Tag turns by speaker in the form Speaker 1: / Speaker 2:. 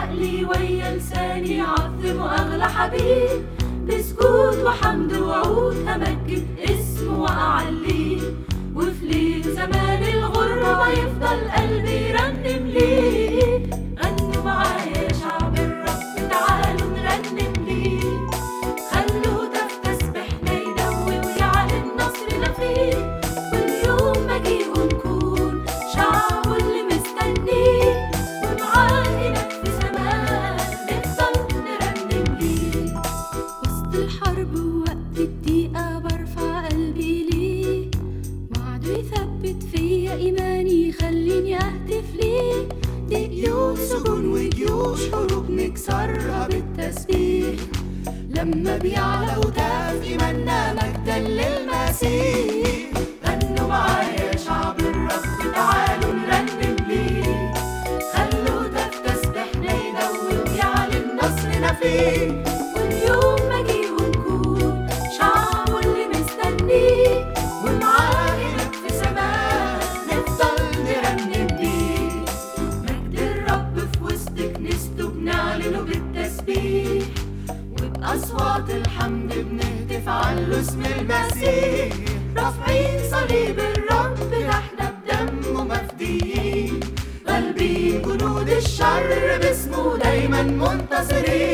Speaker 1: بعقلي ويا لساني عظم وأغلى حبيب بسجود وحمد وعود همجد اسمه وأعليه وفي ليل زمان الغربة يفضل قلبي يرنم ليه غنوا معايا يا شعب الرب تعالوا نرنم ليه خلوا هتاف تسبحنا يدوي ويعلن نصرنا فيه واليوم مجيئه نكون شعبه اللي مستنيه ومعاه هناك في سماه نفضل نرنم ليه وسط الحرب ووقت الضيقة برفع قلبي ليه وعده يثبت فيا إيماني يخليني أهتف ليه دي قيود سجون وجيوش حروب نكسرها بالتسبيح لما بيعلى هتاف إيماننا مجدا للمسيح غنوا معايا يا شعب الرب تعالوا نرنم ليه خلوا هتاف تسبحنا يدوي ويعلن نصرنا فيه واليوم مجيئه نكون شعبه اللي مستنيه ومعاه هناك في سماه نفضل نرنم ليه مجد الرب في وسط كنيسته بنعلنه بالتسبيح وبأصوات الحمد بنهتف على اسم المسيح رافعين صليب الرب ده احنا بدمه مفديين غالبين جنود الشر باسمه دايما منتصرين